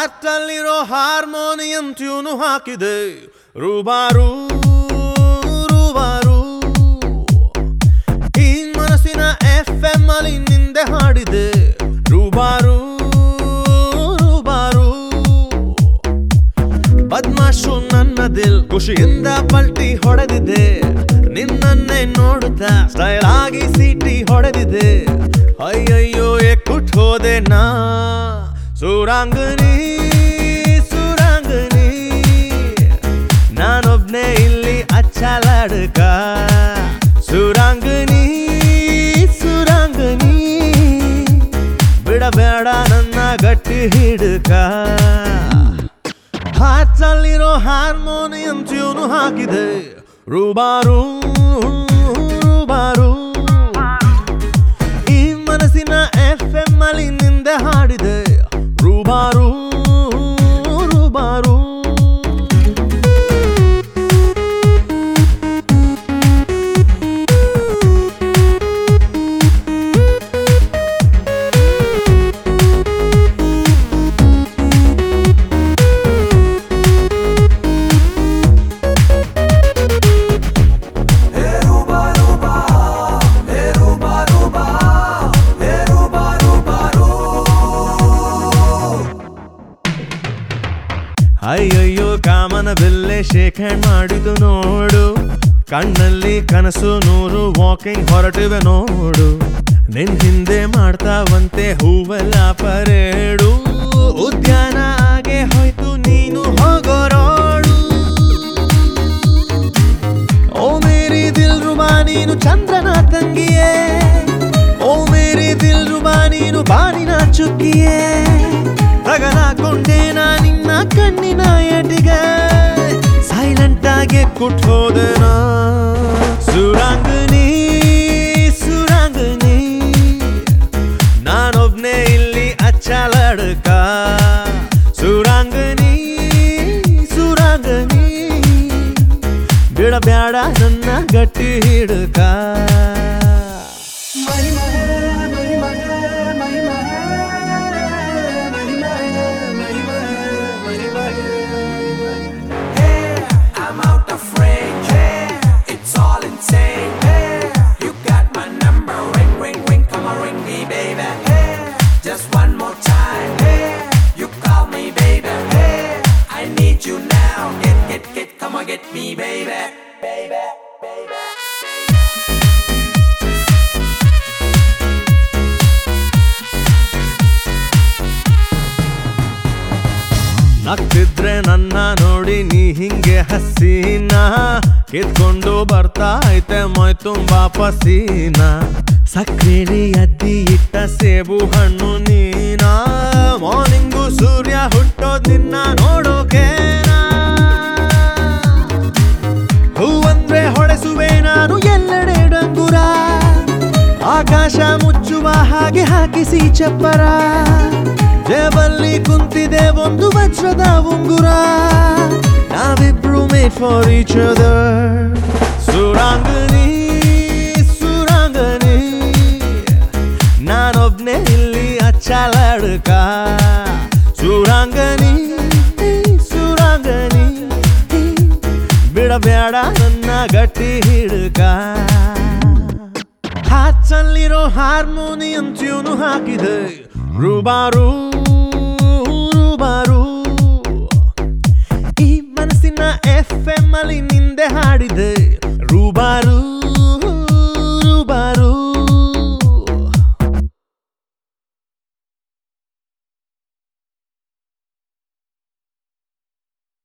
ಹಾರ್ಟಲ್ಲಿರೋ harmonium tune ಹಾಕಿದೆ ರೂಬಾರು ರೂಬಾರು ಈ ಮನಸ್ಸಿನ ಎಫ್ ಎಂ ಅಲ್ಲಿ ನಿಂದೆ ಹಾಡಿದೆ ರೂಬಾರು ರೂಬಾರು ಬದ್ಮಾಶು ನನ್ನ ದಿಲ್ ಖುಷಿಯಿಂದ ಪಲ್ಟಿ ಹೊಡೆದಿದೆ ನಿನ್ನನ್ನೇ ನೋಡುತ್ತಾ ಸ್ಟೈಲ್ ಆಗಿ ಸೀಟಿ ಹೊಡೆದಿದೆ ಅಯ್ಯಯ್ಯೋ ಎಕ್ಕುಟ್ ಹೋದೆ ನಾ ಸುರಾಂಗನಿ ಸುರಾಂಗನಿ ನಾನೊಬ್ನೇ ಇಲ್ಲಿ ಅಚ್ಚಲಾಡಕ ಸುರಾಂಗನಿ ಸುರಾಂಗನಿ ಬಿಡಬೇಡ ನನ್ನ ಗಟ್ಟಿ ಹಿಡ್ಕ ಹಾಚಲ್ಲಿರೋ ಹಾರ್ಮೋನಿಯಂ ಟ್ಯೂನು ಹಾಕಿದೆ ರೂಬಾರು ರೂಬಾರು ಈ ಮನಸ್ಸಿನ ಎಫ್ ಎಂ ಅಲ್ಲಿ ನಿಂದೆ ಹಾಡಿದೆ ರೂಬಾರು ರೂಬಾರು ಅಯ್ಯಯ್ಯೋ ಕಾಮನ ಬೆಲ್ಲೆ ಶೇಕ್ ಹ್ಯಾಂಡ್ ಮಾಡಿದು ನೋಡು ಕಣ್ಣಲ್ಲಿ ಕನಸು ನೂರು ವಾಕಿಂಗ್ ಹೊರಟಿವೆ ನೋಡು ನಿನ್ ಹಿಂದೆ ಮಾಡ್ತಾವಂತೆ ಹೂವೆಲ್ಲ ಪರೇಡು ಉದ್ಯಾನ ಆಗೆ ಹೋಯ್ತು ನೀನು ಹೋಗೋ ರೋಡು ಓ ಮೇರಿ ದಿಲ್ ರುಬಾ ನೀನು ಚಂದ್ರನ ತಂಗಿಯೇ ಓ ಮೇರಿ ದಿಲ್ ರುಬಾ ನೀನು ಬಾನಿನ ಚುಕ್ಕಿಯೇ ತಗಲಾಕೊಂಡೆ ನಾ ನಿನ್ನ ಕಣ್ಣಿನ ಎಟಿಗೆ ಸೈಲೆಂಟ್ ಆಗಿ ಕುಟ್ ಹೋದೆನ ಸುರಾಂಗನಿ ಸುರಾಂಗನಿ ನಾನೊಬ್ನೇ ಇಲ್ಲಿ ಅಚ್ಚಲಡ್ಕ ಸುರಾಂಗನಿ ಸುರಾಂಗನಿ ಬಿಡಬ್ಯಾಡ ನನ್ನ ಗಟ್ಟಿ ಹಿಡ್ಕ I'm out of range. It's all insane. You got my number. Ring, ring, ring. Come on, ring me, baby. Just one more time. You call me, baby. I need you now. Get, get, get. Come on, get me, baby. Baby, baby. ನಗ್ತಿದ್ರೆ ನನ್ನ ನೋಡಿ ನೀ ಹಿಂಗೆ ಹಸೀನ ಕಿತ್ಕೊಂಡು ಬರ್ತಾ ಐತೆ ಮೈ ತುಂಬಾ ಪಸೀನ ಸಕ್ರೇಲಿ ಅದ್ದಿ ಇಟ್ಟ ಸೇಬು ಹಣ್ಣು ನೀನ ಮಾರ್ನಿಂಗು ಸೂರ್ಯ ಹುಟ್ಟೋದ್ ನಿನ್ನ ನೋಡೋಕೇನಾ ಹೂವಂದ್ರೆ ಹೊಡೆಸುವೆ ನಾನು ಎಲ್ಲೆಡೆ ಡಂಗುರ ಆಕಾಶ ಮುಚ್ಚುವ ಹಾಗೆ ಹಾಕಿಸಿ ಚಪ್ಪರ ಜೇಬಲ್ಲಿ ಕುಂತಿದೆ ಒಂದು ವಜ್ರದ ಉಂಗುರ ನಾವಿಬ್ರು made for each other Surangani Surangani ನಾನೊಬ್ನೇ ಇಲ್ಲಿ ಅಚ್ಚಲಾಡ್ಕ ಸುರಾಂಗನಿ ಸುರಾಂಗನಿ ಬಿಡಬೇಡ ನನ್ನ ಗಟ್ಟಿ ಹಿಡ್ಕ ಹಾಚಲ್ಲಿರೋ ಹಾರ್ಮೋನಿಯಂ ಟ್ಯೂನು ಹಾಕಿದೆ ರೂಬಾರು ರೂಬಾರು ಈ ಮನಸ್ಸಿನ ಎಫ್ ಎಂ ಅಲ್ಲಿ ನಿಂದೆ ಹಾಡಿದೆ ರೂಬಾರು